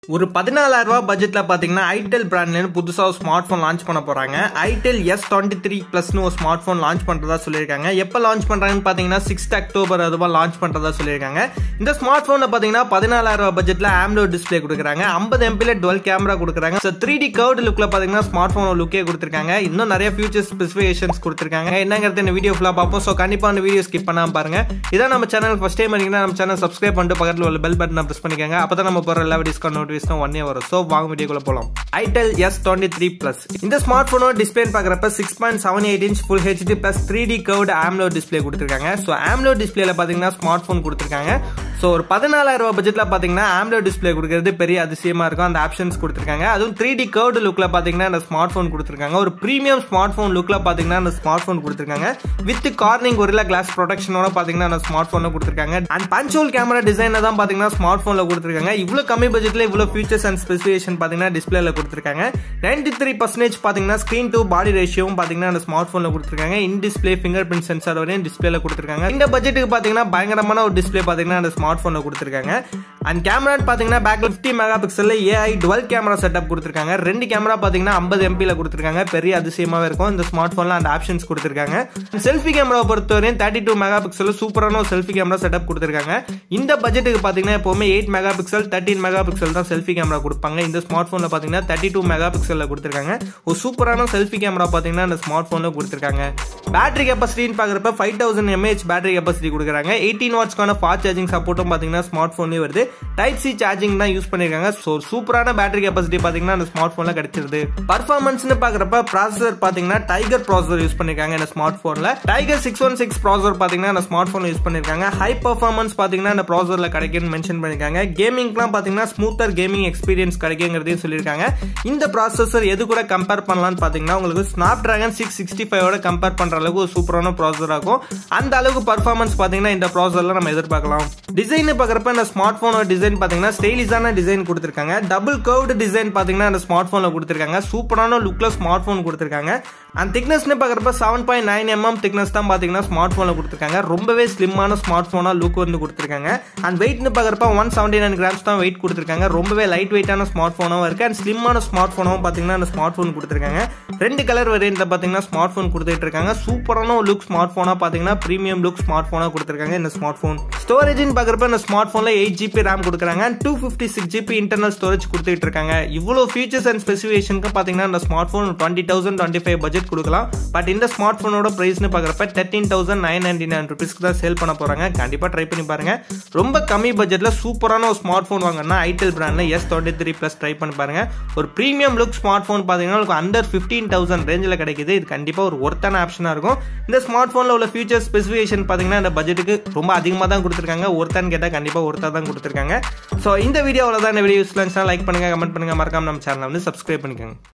ஒரு பதினாலாயிரம் ரூபாய் பட்ஜெட்ல பாத்தீங்கன்னா ஐடெல் பிராண்ட்ல புதுசா ஒரு ஸ்மார்ட் போன் லான்ச் பண்ண போறாங்க ஐடெல் எஸ் டுவெண்ட்டி த்ரீ பிளஸ்னு ஒரு ஸ்மார்ட் போன் லான்ச் பண்றதா சொல்லியிருக்காங்க எப்ப லான்ச் பண்றாங்கன்னு பாத்தீங்கன்னா சிக்ஸ்த் அக்டோபர் அதுவா லான்ச் பண்றதா சொல்லியிருக்காங்க இந்த ஸ்மார்ட் போன்ல பாத்தீங்கன்னா பதினாலாயிரம் ரூபாய் பட்ஜெட்ல ஆம்லோ டிஸ்பிளே கொடுக்குறாங்க ஐம்பது எம்பில டுவெல் கேமரா கொடுக்குறாங்க ஸோ த்ரீ டி கர்டு லுக்ல பாத்தீங்கன்னா ஸ்மார்ட் போன் லுக்கே கொடுத்துருக்காங்க இன்னும் நிறைய ஃபியூச்சர் ஸ்பெசிஃபிகேஷன்ஸ் கொடுத்துருக்காங்க என்னங்கிறது இந்த வீடியோ ஃபுல்லா பார்ப்போம் ஸோ கண்டிப்பா அந்த வீடியோ ஸ்கிப் பண்ணாம பாருங்க இதான் நம்ம சேனல் ஃபர்ஸ்ட் டைம் வரீங்கன்னா நம்ம சேனல் சப்ஸ்கிரைப் பண்ணிட்டு பக்கத்தில் உள்ள பெல் பட்டனை ப்ரெஸ் பண்ணிக்கோங்க அப்பதான் நம்ம போற எல்லா டிஸ்கவுண்ட் நோட்டிஃபிகேஷன் ஒன் இயர் வரும் ஸோ வாங்க வீடியோக்குள்ள போலாம் Itel S twenty three plus இந்த ஸ்மார்ட் போனோட டிஸ்பிளே பாக்குறப்ப six point seven eight inch full HD plus three D curved AMOLED display கொடுத்துருக்காங்க ஸோ ஆம்லோ டிஸ்பிளேல பாத்தீங்கன்னா ஸ்மார்ட் போன் கொடுத்துருக்காங்க ஸோ ஒரு பதினாலாயிரம் ரூபாய் பட்ஜெட்ல பாத்தீங்கன்னா ஆம்லோ டிஸ்பிளே கொடுக்கறது பெரிய அதிசயமா இருக்கும் அந்த ஆப்ஷன்ஸ் கொடுத்துருக்காங்க அதுவும் த்ரீ டி கர்வ்டு லுக்ல பாத்தீங்கன்னா அந்த ஸ்மார்ட் போன் கொடுத்துருக்காங்க ஒரு பிரீமியம் ஸ்மார்ட் போன் லுக்ல பாத்தீங்கன்னா அந்த ஸ்மார்ட் போன் கொடுத்துருக்காங்க வித் கார்னிங் ஒரிலா கிளாஸ் ப்ரொடெக்ஷனோட பாத்தீங்கன்னா அந்த ஸ்மார்ட் போன் கொடுத்துருக்காங்க அண்ட் பஞ்சோல் கேமரா டிசைன் தான் பாத்தீங்கன்னா ஸ்மார்ட் போன்ல கொடுத்துருக்காங்க இவ்வளவு கம்மி பட்ஜெட்ல இவ்வளவு ஃபீச்சர்ஸ் அண்ட் ஸ்பெசிஃபிகேஷன் பாத்தீங்கன்னா டிஸ்பிளேல கொடுத்துருக்காங்க நைன்டி த்ரீ பர்சன்டேஜ் பாத்தீங்கன்னா ஸ்கிரீன் டு பாடி ரேஷியோவும் பாத்தீங்கன்னா அந்த ஸ்மார்ட் போன்ல கொடுத்துருக்காங்க in display finger print sensor வரையும் டிஸ்பிளேல கொடுத்துருக்காங்க இந்த பட்ஜெட்டுக்கு பாத்தீங்கன்னா பயங்கரமான ஒரு டிஸ்பிளே பாத்தீங்கன்னா அந்த ஸ்மார்ட் போன்ல கொடுத்துருக்காங்க அண்ட் கேமரா பாத்தீங்கன்னா பேக்ல பிப்டி மெகா பிக்சல்ல ஏஐ டுவெல் கேமரா செட்டப் கொடுத்துருக்காங்க ரெண்டு கேமரா பாத்தீங்கன்னா ஐம்பது எம்பில கொடுத்துருக்காங்க பெரிய அதிசயமாவே இருக்கும் இந்த ஸ்மார்ட் போன்ல அந்த ஆப்ஷன்ஸ் கொடுத்துருக்காங்க செல்ஃபி கேமரா பொறுத்தவரையும் தேர்ட்டி டூ மெகா பிக்சல் சூப்பரான ஒரு செல்ஃபி கேமரா செட்டப் கொடுத்துருக்காங்க இந்த பட்ஜெட்டுக்கு பாத்தீங்கன்னா எப்பவுமே eight mega pixel thirteen mega pixel தான் செல்ஃபி கேமரா கொடுப்பாங்க இந்த ஸ்மார்ட் போன்ல பாத்தீங்கன்னா தேர்ட்டி டூ மெகா பிக்சல்ல கொடுத்துருக்காங்க ஒரு சூப்பரான செல்ஃபி கேமரா பாத்தீங்கன்னா இந்த ஸ்மார்ட் போன்ல கொடுத்துருக்காங்க பேட்டரி கெப்பாசிட்டின்னு பாக்குறப்ப five thousand mAh battery capacity கொடுக்குறாங்க எயிட்டீன் வாட்ஸ்க்கான ஃபாஸ்ட் சார்ஜிங் சப்போர்ட்டும் பாத்தீங்கன்னா ஸ்மார்ட் போன்லயே வருது டைப் சி சார்ஜிங் தான் யூஸ் பண்ணிருக்காங்க ஸோ சூப்பரான பேட்டரி கெப்பாசிட்டி பாத்தீங்கன்னா அந்த ஸ்மார்ட் போன்ல கிடைச்சிருது பர்ஃபார்மன்ஸ்னு பாக்குறப்ப ப்ராசஸர் பாத்தீங்கன்னா டைகர் ப்ராசஸர் யூஸ் பண்ணிருக்காங்க இந்த ஸ்மார்ட் போன்ல tiger six one six processor பாத்தீங்கன்னா அந்த ஸ்மார்ட் போன்ல யூஸ் பண்ணிருக்காங்க ஹை பர்ஃபார்மன்ஸ் பாத்தீங்கன்னா இந்த ப்ராசஸர்ல கிடைக்கும்னு மென்ஷன் பண்ணிருக்காங்க கேமிங்லாம் பாத்தீங்கன்னா ஸ்மூத்தர் கேமிங் எக்ஸ்பீரியன்ஸ் கிடைக்குங்கிறதையும் சொல்லியிருக்காங்க இந்த ப்ராசஸர் எது கூட கம்பேர் பண்ணலாம்னு பாத்தீங்கன்னா உங்களுக்கு ஸ்னாப் டிராகன் சிக்ஸ் சிக்ஸ்டி ஃபைவோட கம்பேர் பண்ற அளவுக்கு ஒரு சூப்பரான ப்ராசஸர் ஆகும் அந்த அளவுக்கு பர்ஃபார்மன்ஸ் பாத்தீங்கன்னா இந்த ப்ராசஸர்ல நம்ம எதிர்பார்க்கலாம் டிசைன் பாக்குறப்ப இந்த ஸ்மார்ட் போனோட டிசைன் பாத்தீங்கன்னா ஸ்டைலிஷான டிசைன் கொடுத்திருக்காங்க டபுள் கர்வ்டு டிசைன் பாத்தீங்கன்னா இந்த ஸ்மார்ட் போன்ல கொடுத்திருக்காங்க சூப்பரான லுக்ல ஸ்மார்ட் போன் கொடுத்திருக்காங்க அந்த திக்னஸ்னு பாக்குறப்ப seven point nine mm thickness தான் பாத்தீங்கன்னா ஸ்மார்ட் போன்ல கொடுத்திருக்காங்க ரொம்பவே ஸ்லிம்மான ஸ்மார்ட் போனா லுக் வந்து கொடுத்திருக்காங்க அண்ட் வெயிட்னு பாக்குறப்ப ஒன் செவன்டி நைன் கிராம்ஸ் தான் வெயிட் கொடுத்திருக்காங்க ரொம்பவே லைட் வெயிட்டான ஸ்மார்ட் போனாவும் இருக்கு அண்ட் ஸ்லிம்மான ஸ்மார்ட் போனாவும் பாத்தீங்கன்னா அந்த ஸ்மார்ட் போன் கொடுத்திருக்காங்க ரெண்டு கலர் வேரியன்ட்ல பாத்தீங்கன்னா ஸ்மார்ட் போன் கொடுத்துட்டு இருக்காங்க சூப்பரான லுக் ஸ்மார்ட் போனா பாத்தீங்கன்னா பிரீமியம் லுக் ஸ்மார்ட் போனா கொடுத்திருக்காங்க இந்த ஸ்மார்ட் போன் ஸ்டோரேஜ்னு பாக்குறப்ப இந்த ஸ்மார்ட் போன்ல எயிட் ஜிபி ரேம் கொடுக்குறாங்க and two fifty six GB internal storage கொடுத்துட்டு இருக்காங்க இவ்வளவு ஃபீச்சர்ஸ் அண்ட் ஸ்பெசிஃபிகேஷனுக்கு பாத்தீங்கன்னா இந்த smart phone twenty thousand twenty five budget கொடுக்கலாம் பட் இந்த ஸ்மார்ட் போனோட பிரைஸ்னு பாக்குறப்ப thirteen thousand nine ninety nine ருபீஸ்க்கு தான் சேல் பண்ண போறாங்க கண்டிப்பா ட்ரை பண்ணி பாருங்க ரொம்ப கம்மி பட்ஜெட்ல சூப்பரான ஒரு ஸ்மார்ட் போன் வாங்கினா ஐடெல் பிராண்ட்ல S twenty three plus try பண்ணி பாருங்க ஒரு பிரீமியம் லுக் ஸ்மார்ட் போன் பாத்தீங்கன்னா உங்களுக்கு அண்டர் ஃபிஃப்டீன் தௌசண்ட் ரேஞ்சில் கிடைக்குது இது கண்டிப்பா ஒரு ஒர்த்தான ஆப்ஷனா இருக்கும் இந்த ஸ்மார்ட் போன்ல உள்ள ஃபியூச்சர் ஸ்பெசிஃபிகேஷன் பாத்தீங்கன்னா இந்த பட்ஜெட்டுக்கு ரொம்ப அதிகமாக தான் கொடுத்துருக்காங்க ஒருத்தான்னு கேட்டால் கண்டிப்பா ஒருத்தா தான் கொடுத்துருக்காங்க ஸோ இந்த வீடியோவில் தான் இந்த வீடியோ யூஸ்லாம் லைக் பண்ணுங்க கமெண்ட் பண்ணுங்க மறக்காம நம்ம சேனலை வந்து சப்ஸ்கிரைப் பண்ணிக்கோங்க